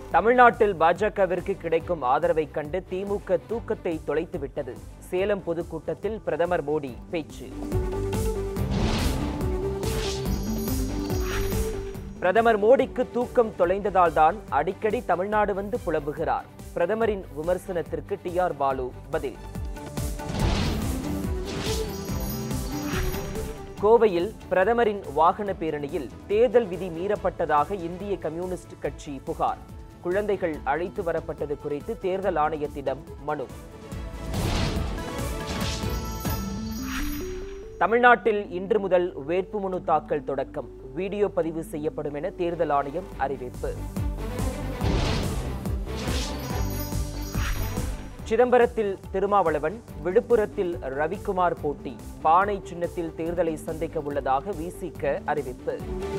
தமிழ்நாட்டில் பாஜகவிற்கு கிடைக்கும் ஆதரவை கண்டு திமுக தூக்கத்தை தொலைத்துவிட்டது சேலம் பொதுக்கூட்டத்தில் பிரதமர் மோடி பேச்சு பிரதமர் மோடிக்கு தூக்கம் தொலைந்ததால் தான் அடிக்கடி தமிழ்நாடு வந்து புலம்புகிறார் பிரதமரின் விமர்சனத்திற்கு டி ஆர் பாலு பதில் கோவையில் பிரதமரின் வாகன பேரணியில் தேர்தல் விதி மீறப்பட்டதாக இந்திய கம்யூனிஸ்ட் கட்சி புகார் குழந்தைகள் அழைத்து வரப்பட்டது குறித்து தேர்தல் ஆணையத்திடம் மனு தமிழ்நாட்டில் இன்று முதல் வேட்புமனு தாக்கல் தொடக்கம் வீடியோ பதிவு செய்யப்படும் என தேர்தல் ஆணையம் அறிவிப்பு சிதம்பரத்தில் திருமாவளவன் விழுப்புரத்தில் ரவிக்குமார் போட்டி பானை சின்னத்தில் தேர்தலை சந்திக்க உள்ளதாக விசிக அறிவிப்பு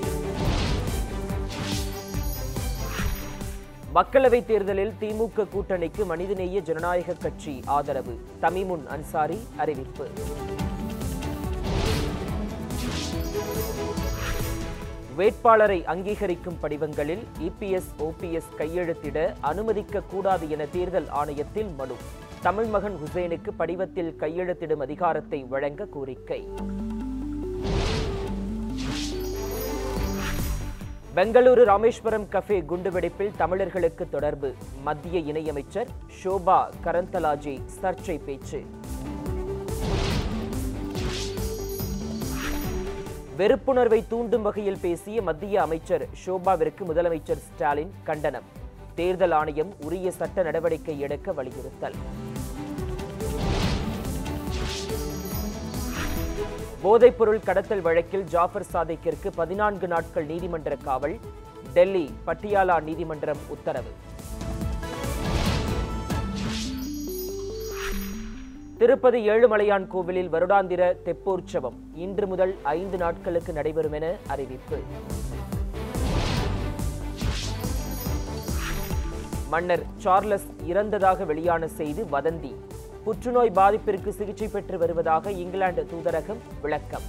மக்களவைத் தேர்தலில் திமுக கூட்டணிக்கு மனிதநேய ஜனநாயக கட்சி ஆதரவு தமிமுன் அன்சாரி அறிவிப்பு வேட்பாளரை அங்கீகரிக்கும் படிவங்களில் இபிஎஸ் ஓபிஎஸ் கையெழுத்திட அனுமதிக்க கூடாது என தேர்தல் ஆணையத்தில் மனு தமிழ் மகன் ஹுசைனுக்கு படிவத்தில் கையெழுத்திடும் அதிகாரத்தை வழங்க கோரிக்கை பெங்களூரு ராமேஸ்வரம் கஃபே குண்டுவெடிப்பில் தமிழர்களுக்கு தொடர்பு மத்திய இணையமைச்சர் ஷோபா கரந்தலாஜே சர்ச்சை பேச்சு வெறுப்புணர்வை தூண்டும் வகையில் பேசிய மத்திய அமைச்சர் ஷோபாவிற்கு முதலமைச்சர் ஸ்டாலின் கண்டனம் தேர்தல் ஆணையம் உரிய சட்ட நடவடிக்கை எடுக்க வலியுறுத்தல் போதைப்பொருள் கடத்தல் வழக்கில் ஜாஃபர் சாதிக்கிற்கு பதினான்கு நாட்கள் நீதிமன்ற காவல் டெல்லி பட்டியாலா நீதிமன்றம் உத்தரவு திருப்பதி ஏழுமலையான் கோவிலில் வருடாந்திர தெப்போற்சவம் இன்று முதல் ஐந்து நாட்களுக்கு நடைபெறும் என அறிவிப்பு மன்னர் சார்லஸ் இறந்ததாக வெளியான செய்தி வதந்தி புற்றுநோய் பாதிப்பிற்கு சிகிச்சை பெற்று வருவதாக இங்கிலாந்து தூதரகம் விளக்கம்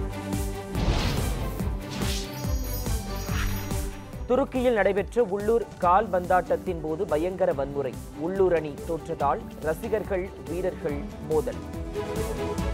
துருக்கியில் நடைபெற்ற உள்ளூர் கால்பந்தாட்டத்தின் போது பயங்கர வன்முறை உள்ளூர் அணி தோற்றதால் ரசிகர்கள் வீரர்கள் மோதல்